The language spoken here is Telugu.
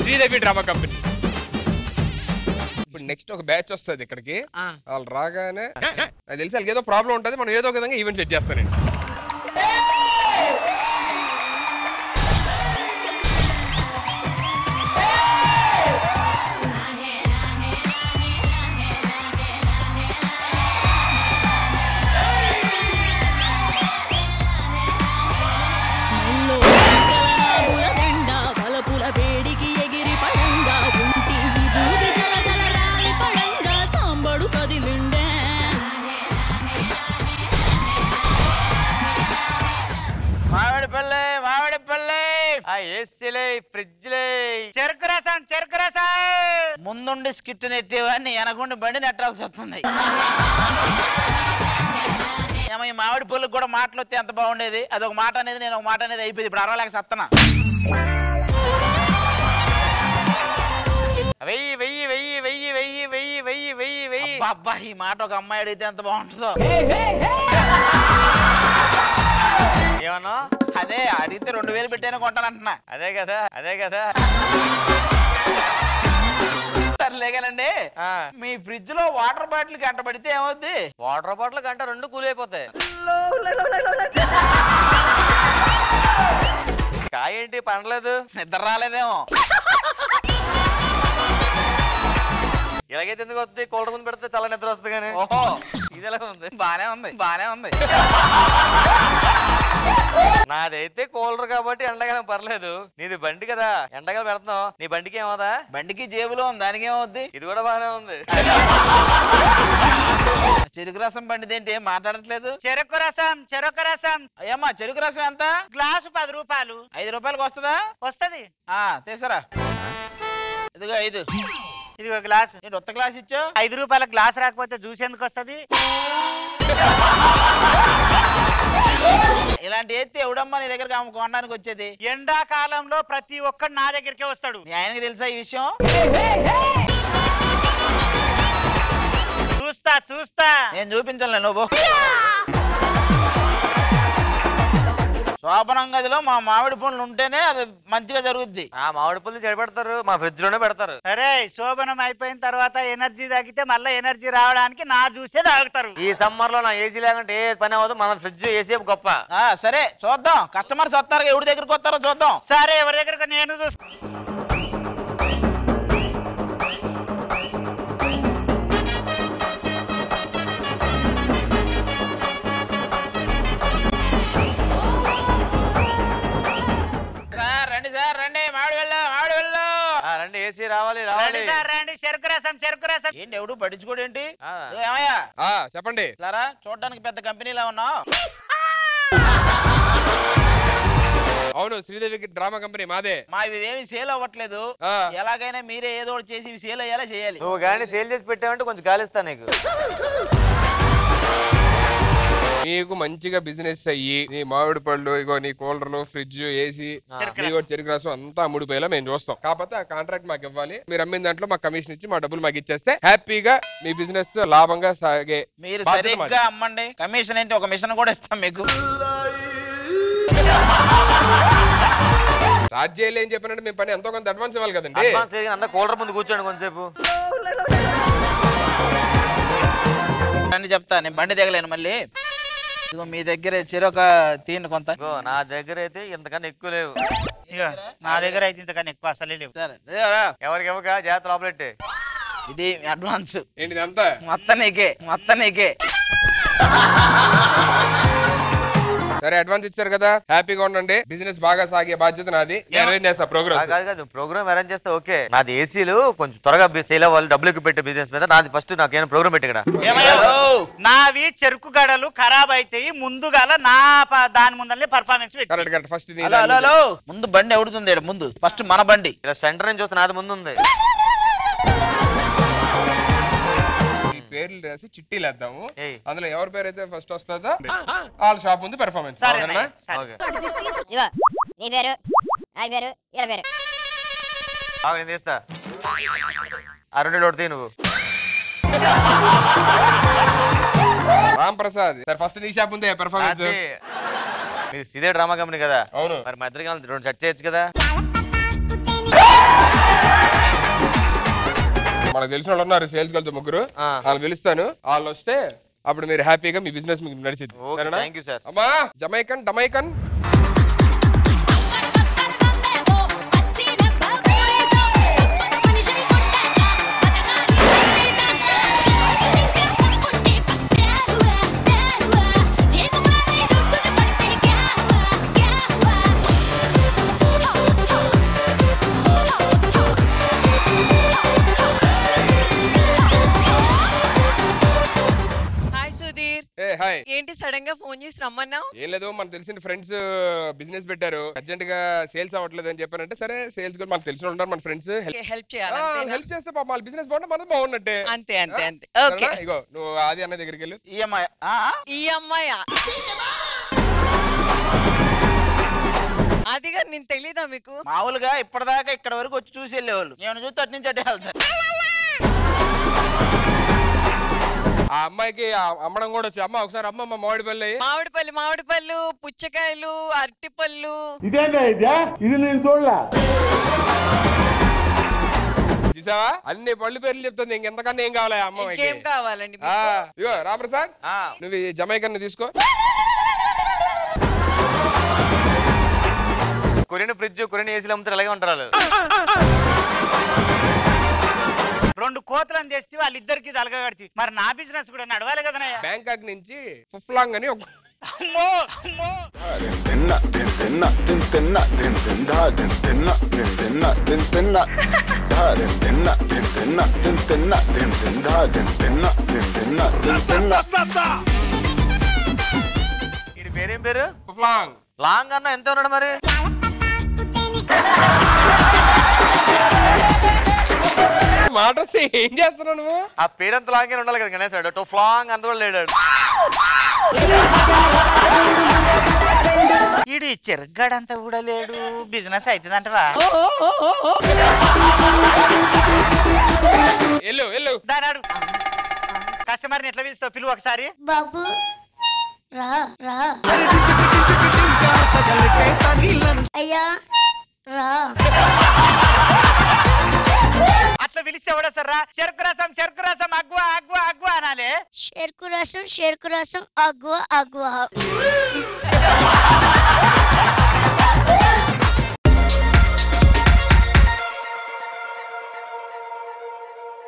శ్రీదేవి డ్రామా కంపెనీ ఇప్పుడు నెక్స్ట్ ఒక బ్యాచ్ వస్తుంది ఇక్కడికి వాళ్ళు రాగానే నాకు తెలిసి వాళ్ళకి ఏదో ప్రాబ్లం ఉంటుంది మనం ఏదో ఒక విధంగా ఈవెంట్ సెట్ చేస్తానండి మెల్లో బులదండ బలపుల వేడికి ఎగిరి పడంగా ఉంటి విభూది జల జల రాలి పడంగా సాంబడు కదిలిండే మామిడి పల్లె మామిడి పల్లె ఆ ఏసీలే ఫ్రిడ్జ్లే చెరుకు రసం చెరుకు రసం ముందుండి స్కిట్ నెట్టేవాడిని వెనకుండి బండి నెట్టాల్సి వస్తుంది ఏమో ఈ మామిడి పళ్ళకి కూడా మాటలు వస్తే ఎంత బాగుండేది అది ఒక మాట అనేది నేను ఒక మాట అనేది అయిపోయింది ఇప్పుడు అరవలేక సత్తనా వెయ్యి వెయ్యి వెయ్యి వెయ్యి వెయ్యి వెయ్యి వెయ్యి వెయ్యి వెయ్యి అబ్బా ఈ మాట ఒక అమ్మాయి అడిగితే ఎంత బాగుంటుందో ఏమన్నా అదే అడిగితే రెండు వేలు పెట్టాను కొంటానంటున్నా అదే కదా అదే కదా సర్లేగానండి మీ ఫ్రిడ్జ్ లో వాటర్ బాటిల్ గంట పడితే ఏమవుద్ది వాటర్ బాటిల్ గంట రెండు కూల్ అయిపోతాయి కాయ ఏంటి పండలేదు నిద్ర రాలేదేమో ఇలాగైతే ఎందుకు వస్తుంది కూలర్ ముందు పెడితే చాలా నిద్ర వస్తుంది కానీ ఓహో ఇది ఎలా ఉంది బానే ఉంది బానే ఉంది నాదైతే కూలర్ కాబట్టి ఎండకాలం పర్లేదు నీది బండి కదా ఎండకాలం పెడుతున్నావు నీ బండికి ఏమవుదా బండికి జేబులో ఉంది దానికి ఏమవుద్ది ఇది కూడా బాగానే ఉంది చెరుకు రసం బండిది ఏంటి ఏం మాట్లాడట్లేదు చెరుకు రసం చెరుకు రసం అయ్యమ్మా చెరుకు రసం ఎంత గ్లాసు పది రూపాయలు ఐదు రూపాయలకి వస్తుందా వస్తది ఆ తీసరా ఇదిగో ఐదు ఇది ఒక గ్లాస్ ఏంటి ఉత్త గ్లాస్ ఇచ్చా ఐదు రూపాయల గ్లాస్ రాకపోతే జ్యూస్ ఎందుకు వస్తది ఇలాంటి ఎత్తి ఎవడమ్మా నీ దగ్గర ఆమె కొనడానికి వచ్చేది ఎండాకాలంలో ప్రతి ఒక్కడు నా దగ్గరికే వస్తాడు మీ ఆయనకి తెలుసా ఈ విషయం చూస్తా చూస్తా నేను చూపించలే నువ్వు శోభనం గదిలో మా మామిడి పండ్లు ఉంటేనే అది మంచిగా జరుగుద్ది ఆ మామిడి పుల్లు చెడబెడతారు మా ఫ్రిడ్జ్ లోనే పెడతారు అరే శోభనం అయిపోయిన తర్వాత ఎనర్జీ తగ్గితే మళ్ళీ ఎనర్జీ రావడానికి నా జ్యూసే తాగుతారు ఈ సమ్మర్ లో నా ఏసీ లేకుంటే ఏ పని అవ్వదు మన ఫ్రిడ్జ్ ఏసీ గొప్ప ఆ సరే చూద్దాం కస్టమర్స్ వస్తారు ఎవరి దగ్గరికి వస్తారో చూద్దాం సరే ఎవరి దగ్గరకు నేను చూస్తా సార్ రండి సార్ రండి మామిడి వెళ్ళు మామిడి వెళ్ళు ఆ, రండి ఏసీ రావాలి రావాలి రండి సార్ రండి చెరుకు రసం చెరుకు రసం ఏంటి ఎవడు పట్టించుకోడు ఏంటి ఆ. ఇదిగో ఏమయ్యా ఆ, చెప్పండి లారా చూడడానికి పెద్ద కంపెనీలా ఉన్నావు అవును శ్రీదేవి డ్రామా కంపెనీ మాదే మా ఇవేమి సేల్ అవ్వట్లేదు ఆ. ఎలాగైనా మీరే ఏదో ఒకటి చేసి ఇవి సేల్ అయ్యేలా చేయాలి నువ్వు కానీ సేల్ చేసి పెట్టావంటే కొంచెం గాలిస్తా నీకు నీకు మంచిగా బిజినెస్ అయ్యి నీ మామిడి పళ్ళు ఇగో నీ కూలర్లు ఫ్రిడ్జ్ ఏసీ నీ కూడా చెరుకు రసం అంతా అమ్ముడిపోయేలా మేము చూస్తాం కాకపోతే ఆ కాంట్రాక్ట్ మాకు ఇవ్వాలి మీరు అమ్మిన దాంట్లో మాకు కమిషన్ ఇచ్చి మా డబ్బులు మాకు ఇచ్చేస్తే హ్యాపీగా మీ బిజినెస్ లాభంగా సాగే మీరు బాధ్యత సరిగ్గా మాది. అమ్మండి కమిషన్ ఏంటి ఒక మిషన్ కూడా ఇస్తాం మీకు స్టార్ట్ చేయలే అని చెప్పినట్టు మేము పని ఎంతో కొంత అడ్వాన్స్ ఇవ్వాలి కదండి అడ్వాన్స్ అందరూ కూలర్ ముందు కూర్చోండి కొంచెంసేపు రండి చెప్తా నేను బండి దిగలేను మళ్ళీ ఇదిగో మీ దగ్గర చెరొక తీయండి కొంత ఇగో నా దగ్గర అయితే ఇంతకన్నా ఎక్కువ లేవు ఇక నా దగ్గర అయితే ఇంతకన్నా ఎక్కువ అసలే లేవు సరే ఇదిగోరా. ఎవరికి ఇవ్వక జాగ్రత్త లోపలెట్టే ఇది అడ్వాన్స్ ఏంటిది అంతా మొత్తం నీకే మొత్తం నీకే సరే అడ్వాన్స్ ఇచ్చారు కదా హ్యాపీగా ఉండండి బిజినెస్ బాగా సాగే బాధ్యత నాది నేను అరేంజ్ చేస్తా ఆ, ప్రోగ్రామ్ కాదు కాదు ప్రోగ్రామ్ అరేంజ్ చేస్తే ఓకే నాది ఏసీలు కొంచెం త్వరగా సేల్ అవ్వాలి డబ్బులు ఎక్కువ పెట్టే బిజినెస్ మీద నాది ఫస్ట్ నాకేమైనా ప్రోగ్రామ్ పెట్టి ఇక్కడ హలో. నావి చెరుకు గడలు ఖరాబ్ అయితాయి ముందుగాల నా ప- దాని ముందరనే పర్ఫార్మెన్స్ పెట్టి correct correct first hello hello hello ముందు బండి ఎవడుతుంది ఈడ ముందు ఫస్ట్ మన బండి ఇలా సెంటర్ నుంచి చూస్తే నాది ముందు ఉంది ఈ పేర్లు రాసి చిట్టీలు వేద్దాము ఏయ్. అందులో ఎవరి పేరు అయితే ఫస్ట్ వస్తుందో వాళ్ళ షాప్ ఉంది పెర్ఫార్మెన్స్ సరే ఓకేనా సరే. ఓకే ఇగో నీ పేరు నా పేరు ఇలా పేరు ఆగు, నేను తీస్తా ఆ రెండు కొడుతాయి నువ్వు రామ్ ప్రసాద్ సరే ఫస్ట్ నీ షాప్ ఉంది పెర్ఫార్మెన్స్ అది. మీది ఇదే డ్రామా కంపెనీ కదా అవును మరి మా ఇద్దరికి రెండు సెట్ చేయొచ్చు కదా నాకు తెలిసిన వాళ్ళు ఉన్నారు సేల్స్ గల్తో ముగ్గురు ఆ. వాళ్ళు పిలుస్తాను వాళ్ళు వస్తే అప్పుడు మీరు హ్యాపీగా మీ బిజినెస్ మీకు నడిచింది ఓకే థ్యాంక్ యూ సార్ అమ్మా జమైకన్ డమైకన్ హాయ్ సుధీర్ ఏ హాయ్ ఏంటి సడన్ గా ఫోన్ చేసి రమ్మన్నావు ఏం లేదు మనకు తెలిసిన ఫ్రెండ్స్ బిజినెస్ పెట్టారు అర్జెంట్ గా సేల్స్ అవ్వట్లేదు అని చెప్పారంటే సరే సేల్స్ కూడా మనకు తెలిసిన ఉంటారు మన ఫ్రెండ్స్ హెల్ప్ చేయాలంటే హెల్ప్ చేస్తే పాప వాళ్ళ బిజినెస్ బాగుంటే మనది బాగున్నట్టే అంతే అంతే ఆ? అంతే ఓకే సరేనా? ఇగో నువ్వు ఆది అన్న దగ్గరికి వెళ్ళు ఈఎంఐ ఈ అమ్మాయి అదిగా నేను తెలీదా మీకు మామూలుగా ఇప్పటిదాకా ఇక్కడ వరకు వచ్చి చూసి వెళ్ళేవాళ్ళు నేను చూస్తే అటు నుంచి అటే వెళ్తాను ఆ అమ్మాయికి ఆ అమ్మడం కూడా వచ్చి అమ్మ ఒకసారి అమ్మ మా మామిడి పల్లి మామిడిపల్లి మామిడిపళ్ళు పుచ్చకాయలు అరటిపళ్ళు చూసావా అన్ని పళ్ళు పేర్లు చెప్తుంది ఇంకెంతకన్నా ఏం కావాలి ఆ అమ్మాయికి ఇంకేం కావాలండి ఆ, మీకు? ఇగో రామప్రసాద్ ఆ. నువ్వు ఈ జమైకన్ తీసుకో కొరియన్ ఫ్రిడ్జ్ కొరియన్ ఏసీలు అమ్ముతారు అలాగే ఉంటారు వాళ్ళు రెండు కోతలను తెస్తే వాళ్ళిద్దరికి తలగగడితే మరి నా బిజినెస్ కూడా నడవాలి కదనయ్య బ్యాంకాక్ నుంచి ఫుఫ్లాంగ్ అని ఒక అమ్మో అమ్మో తిన్న తిన్ తిన్న తిన్ తిన్న తిన్ తిందా తిన్ తిన్న తిన్ తిన్న తిన్ తిన్న ధా తిన్ తిన్న తిన్ తిన్న తిన్ తిన్న తిన్ తిందా తిన్ తిన్న తిన్ తిన్న తిన్ తిన్న ఇది పేరేం పేరు ఫుఫ్లాంగ్ లాంగ్ అన్న ఎంత ఉన్నాడు మరి మాట వస్తే ఏం చేస్తున్నావు నువ్వు ఆ పేరంత లాంగ్ ఉండాలి కదా గణేష్ వాడు ఫ్లాంగ్ అంత కూడా లేడాడు ఈడు చెరగ్గాడంతా కూడా లేడు బిజినెస్ అవుతుందంటవా వెళ్ళు వెళ్ళు దానాడు కస్టమర్ని ఎట్లా పిలుస్తావు పిలువు ఒకసారి బాబు రా రా అయ్యా రా అట్లా పిలిస్తే కూడా సర్రా చెరుకు రసం చెరుకు రసం అగ్వా అగ్వా అగ్వా అనాలి షెర్కు రసం షెర్కు రసం అగ్వ అగ్వ